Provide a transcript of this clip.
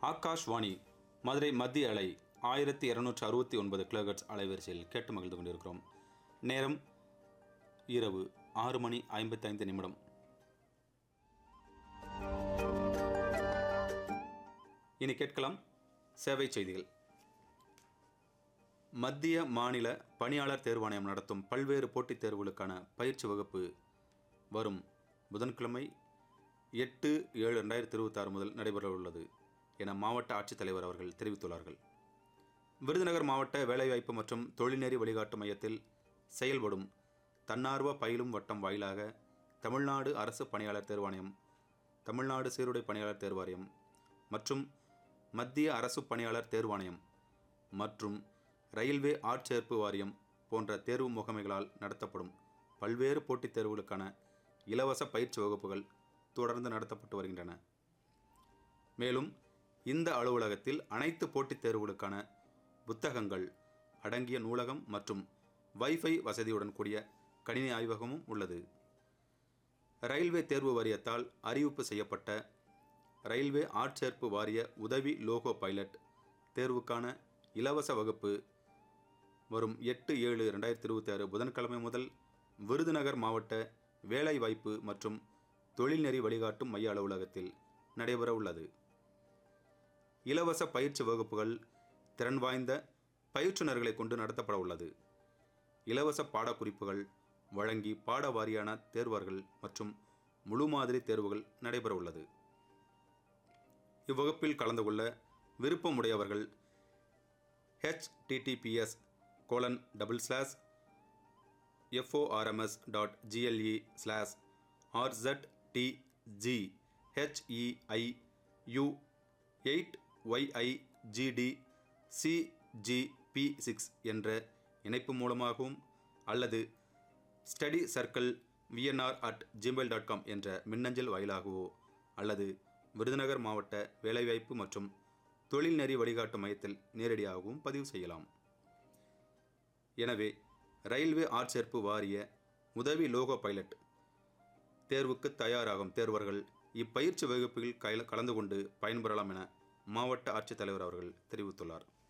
ஆகாஷ்வாணி மதுரை மத்திய அலை ஆயிரத்தி இரநூற்றி அறுபத்தி ஒன்பது கிலோகட்ஸ் அலைவரிசையில் கேட்டு மகிழ்ந்து கொண்டிருக்கிறோம் நேரம் இரவு ஆறு மணி ஐம்பத்தைந்து நிமிடம் இனி கேட்கலாம் சேவை செய்திகள் மத்திய மாநில பணியாளர் தேர்வாணையம் நடத்தும் பல்வேறு போட்டித் தேர்வுகளுக்கான பயிற்சி வகுப்பு வரும் புதன்கிழமை எட்டு ஏழு ரெண்டாயிரத்தி இருபத்தாறு முதல் நடைபெற உள்ளது என மாவட்ட ஆட்சித்தலைவர் அவர்கள் தெரிவித்துள்ளார்கள் விருதுநகர் மாவட்ட வேலைவாய்ப்பு மற்றும் தொழில்நெறி வழிகாட்டு மையத்தில் செயல்படும் தன்னார்வ பயிலும் வட்டம் வாயிலாக தமிழ்நாடு அரசு பணியாளர் தேர்வாணையம் தமிழ்நாடு சீருடை பணியாளர் தேர்வாரியம் மற்றும் மத்திய அரசு பணியாளர் தேர்வாணையம் மற்றும் ரயில்வே ஆட்சேர்ப்பு வாரியம் போன்ற தேர்வு முகமைகளால் நடத்தப்படும் பல்வேறு போட்டித் தேர்வுகளுக்கான இலவச பயிற்சி வகுப்புகள் தொடர்ந்து நடத்தப்பட்டு வருகின்றன மேலும் இந்த அலுவலகத்தில் அனைத்து போட்டித் தேர்வுகளுக்கான புத்தகங்கள் அடங்கிய நூலகம் மற்றும் வைஃபை வசதியுடன் கூடிய கணினி ஆய்வகமும் உள்ளது ரயில்வே தேர்வு வாரியத்தால் அறிவிப்பு செய்யப்பட்ட ரயில்வே ஆட்சேர்ப்பு வாரிய உதவி லோகோ பைலட் தேர்வுக்கான இலவச வகுப்பு வரும் எட்டு ஏழு ரெண்டாயிரத்தி இருபத்தி ஆறு புதன்கிழமை முதல் விருதுநகர் மாவட்ட வேலைவாய்ப்பு மற்றும் தொழில்நெறி வழிகாட்டும் மைய அலுவலகத்தில் நடைபெற உள்ளது இலவச பயிற்சி வகுப்புகள் திறன் வாய்ந்த பயிற்றுனர்களை கொண்டு நடத்தப்பட உள்ளது இலவச பாடக்குறிப்புகள் வழங்கி பாட வாரியான தேர்வர்கள் மற்றும் முழு மாதிரி தேர்வுகள் நடைபெற உள்ளது இவ்வகுப்பில் கலந்து கொள்ள விருப்பமுடையவர்கள் HTTPS colon double slash FORMS dot GLE slash ஆர்சட் DG HEI U eight YIGT CGP six என்ற இணைப்பு மூலமாகவும் அல்லது study circle VNR at gmail dot com என்ற மின்னஞ்சல் வாயிலாகவோ அல்லது விருதுநகர் மாவட்ட வேலைவாய்ப்பு மற்றும் தொழில்நெறி வழிகாட்டு மையத்தில் நேரடியாகவும் பதிவு செய்யலாம் எனவே ரயில்வே ஆட்சேர்ப்பு வாரிய உதவி லோகோ பைலட் தேர்வுக்கு தயாராகும் தேர்வர்கள் இப்பயிற்சி வகுப்பில் கைல கலந்து கொண்டு பயன்பெறலாம் என மாவட்ட ஆட்சித்தலைவர் அவர்கள் தெரிவித்துள்ளார்